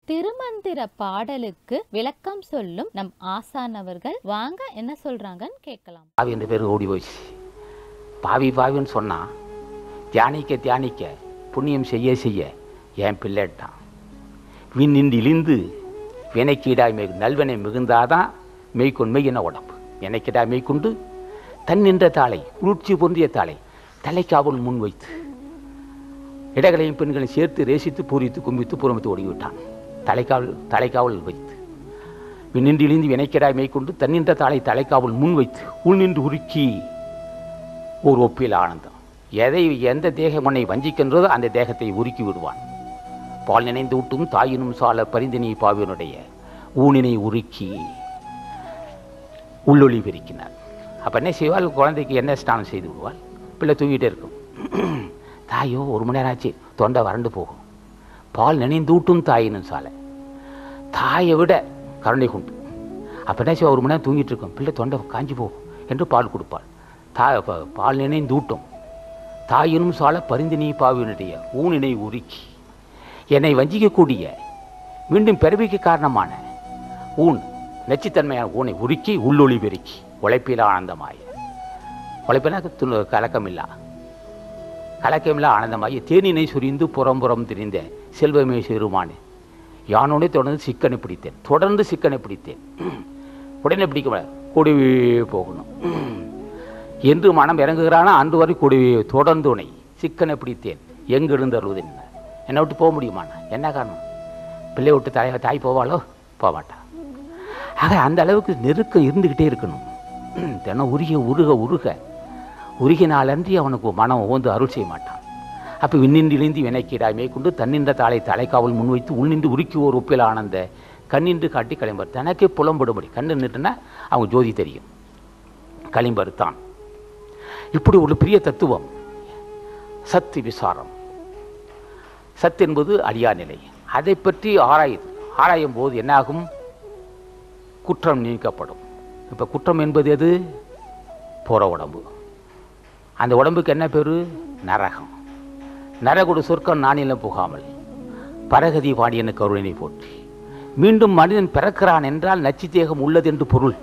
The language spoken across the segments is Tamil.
திருமந்திர பாடலுக்கு விளக்கம் சொல்லும் நம் ஆசான் அவர்கள் வாங்க என்ன சொல்றாங்கன்னு கேட்கலாம் பாவி என்ற பேர் ஓடி போச்சு பாவி பாவின்னு சொன்னான் தியானிக்க தியானிக்க புண்ணியம் செய்ய செய்ய என் பிள்ளைட்டான் விண்ணின்று இழிந்து வினைக்கீடாய் மெய் நல்வினை மிகுந்தாதான் மெய்க்கொன் மெய்யின உடம்பு வினைக்கீடாய் மெய்க்கொண்டு தன் நின்ற தாளை குளிர்ச்சி பொருந்திய தாளை தலைக்காவல் முன் வைத்து இடங்களையும் பெண்களையும் சேர்த்து ரேசித்து பூரித்து கும்பித்து புறமித்து ஓடிவிட்டான் தலைக்காவல் தலைக்காவல் வைத்து விண்ணின்று இழிந்து வினைக்கடாய் மேற்கொண்டு தன்னின்ற தாளை தலைக்காவல் முன் வைத்து உள் நின்று உருக்கி ஒரு ஒப்பில் ஆனந்தம் எதை எந்த தேகம் உன்னை வஞ்சிக்கின்றதோ அந்த தேகத்தை உருக்கி விடுவான் பால் நினைந்து ஊட்டும் தாயினும் சால பரிந்தினி பாவியனுடைய ஊனினை உருக்கி உள்ளொளி பெருக்கினார் அப்போ என்ன செய்வாள் குழந்தைக்கு என்ன ஸ்நானம் செய்து விடுவாள் பிள்ளை தூங்கிட்டே இருக்கும் தாயோ ஒரு மணி நேரம் ஆச்சு தொண்டை வறண்டு போகும் பால் நினைந்தூட்டும் தாயினும் சாலை தாயை விட கருணை கொண்டு அப்போ என்ன செய்வா ஒரு மணி நேரம் தூங்கிட்டு இருக்கும் பிள்ளை தொண்டை காஞ்சி போகும் என்று பால் கொடுப்பாள் தா ப- பால் நினைந்தூட்டும் தாயினும் சால பரிந்தினி பாவினுடைய ஊனினை உருக்கி என்னை வஞ்சிக்கக்கூடிய மீண்டும் பிறவிக்கு காரணமான ஊன் நச்சுத்தன்மையான ஊனை உருக்கி உள்ளொளி பெருக்கி உழைப்பில் ஆனந்தமாய உழைப்பினா து- கலக்கமில்லா கலக்கமில்லா ஆனந்தமாகி தேனினை சுரிந்து புறம் புறம் திரிந்த செல்வமே சிறுமானே யானோடே தொடர்ந்து சிக்கனை பிடித்தேன் தொடர்ந்து சிக்கனை பிடித்தேன் உடனே பிடிக்க முடியாது கூடவே போகணும் என்று மனம் இறங்குகிறானா அன்று வரை கூடவே தொடர்ந்து உனை சிக்கனை பிடித்தேன் எங்கிருந்து அருவது என்ன என்னை விட்டு போக முடியுமாண்ணா என்ன காரணம் பிள்ளை விட்டு தாய் தாய் போவாளோ போக மாட்டா ஆக அந்த அளவுக்கு நெருக்கம் இருந்துக்கிட்டே இருக்கணும் தினம் உருக உருக உருக உருகினாலன்றி அவனுக்கு மனம் ஓந்து அருள் செய்ய மாட்டான் அப்போ விண்ணின்றிலிருந்து வினைக்கீடாய் மேற்கொண்டு தன்னின்ற தாளை தலைக்காவல் முன்வைத்து உள்நின்று உருக்கி ஒரு ஒப்பில் ஆனந்த கண்ணின்று காட்டி களிம்பர் தனக்கே புலம்படும்படி கண்ணு நின்றுனா அவங்க ஜோதி தெரியும் களிம்பர் தான் இப்படி ஒரு பெரிய தத்துவம் சத்து விசாரம் சத் என்பது அழியா நிலை அதை பற்றி ஆராயுது ஆராயும் போது என்னாகும் குற்றம் நீக்கப்படும் இப்போ குற்றம் என்பது எது புற உடம்பு அந்த உடம்புக்கு என்ன பேர் நரகம் நரகுடு சொர்க்கம் நானிலம் புகாமல் பரகதி பாண்டியனு கருணை போற்றி மீண்டும் மனிதன் பிறக்கிறான் என்றால் நச்சு தேகம் உள்ளது என்று பொருள்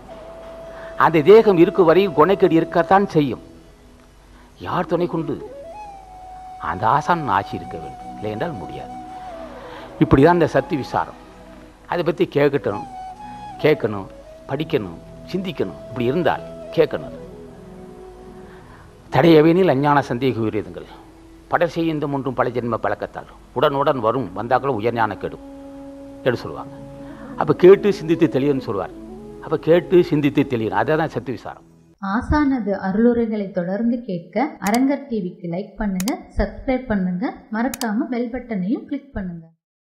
அந்த தேகம் இருக்கும் வரை குணைக்கடி இருக்கத்தான் செய்யும் யார் துணை கொண்டு அந்த ஆசான் ஆட்சி இருக்க வேண்டும் இல்லை என்றால் முடியாது இப்படி தான் இந்த சத்து விசாரம் அதை பற்றி கேட்கட்டும் கேட்கணும் படிக்கணும் சிந்திக்கணும் இப்படி இருந்தால் கேட்கணும் தடையவேனில் அஞ்ஞான சந்தேக விரீதங்கள் படர் செய்யும் ஒன்றும் பல ஜென்ம பழக்கத்தால் உடனுடன் வரும் வந்தாக்களும் உயர்ஞான கெடும் என்று சொல்லுவாங்க அப்போ கேட்டு சிந்தித்து தெளியன்னு சொல்லுவார் அப்போ கேட்டு சிந்தித்து தெளியணும் அதை தான் சத்து விசாரம் ஆசானது அருளுரைகளை தொடர்ந்து கேட்க அரங்கர் டிவிக்கு லைக் பண்ணுங்க சப்ஸ்கிரைப் பண்ணுங்க மறக்காம பெல் பட்டனையும் கிளிக் பண்ணுங்க